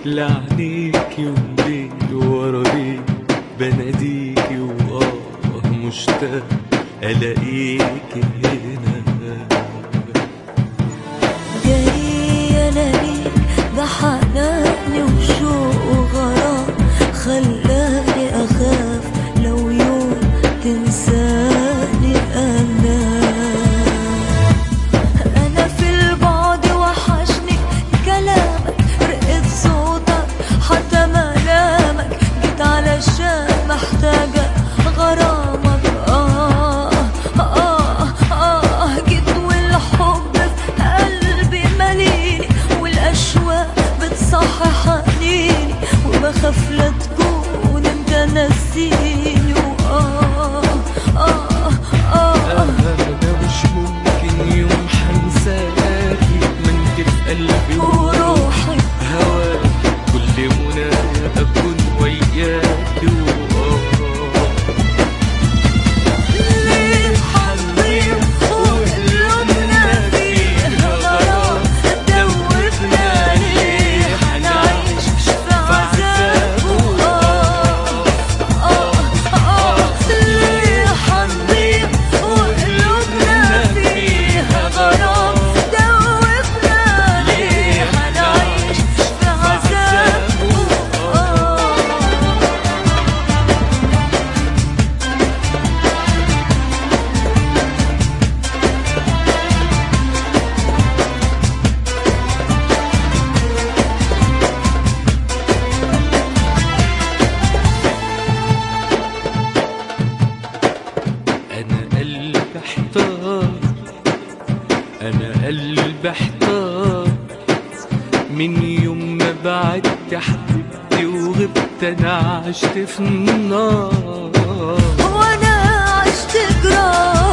لعنيكي وليل ورا ليل بناديكي وآه مشتاق ألاقيكي هنا جاي انا ليك ده حناني وشوق وغرام خلاني اخاف لو يوم تنساني انا انا في البعد وحشني كلامك رقة صوتك حتى ملامك جيت علشان محتاجة غرامك آه آه آه جيت والحب في قلبي مليني والأشواق بتصحي حنيني وبخاف لا تكون انت نسيني وآه آه آه أنا مش ممكن يوم حنساكي ما انت في قلبي وروحي هواك كل منى أكون وياك وآه ليه حنضيع وقلوبنا فيها غرام دوبنا ليه حنعيش في عذاب وآه آه آه ليه حنضيع وقلوبنا فيها غرام دوبنا ليه حنعيش في عذاب وآه أنا قلبي احتار أنا قلبي احتار من يوم ما بعدت حبيبتي وغبت أنا عشت في النار وانا عشت جراح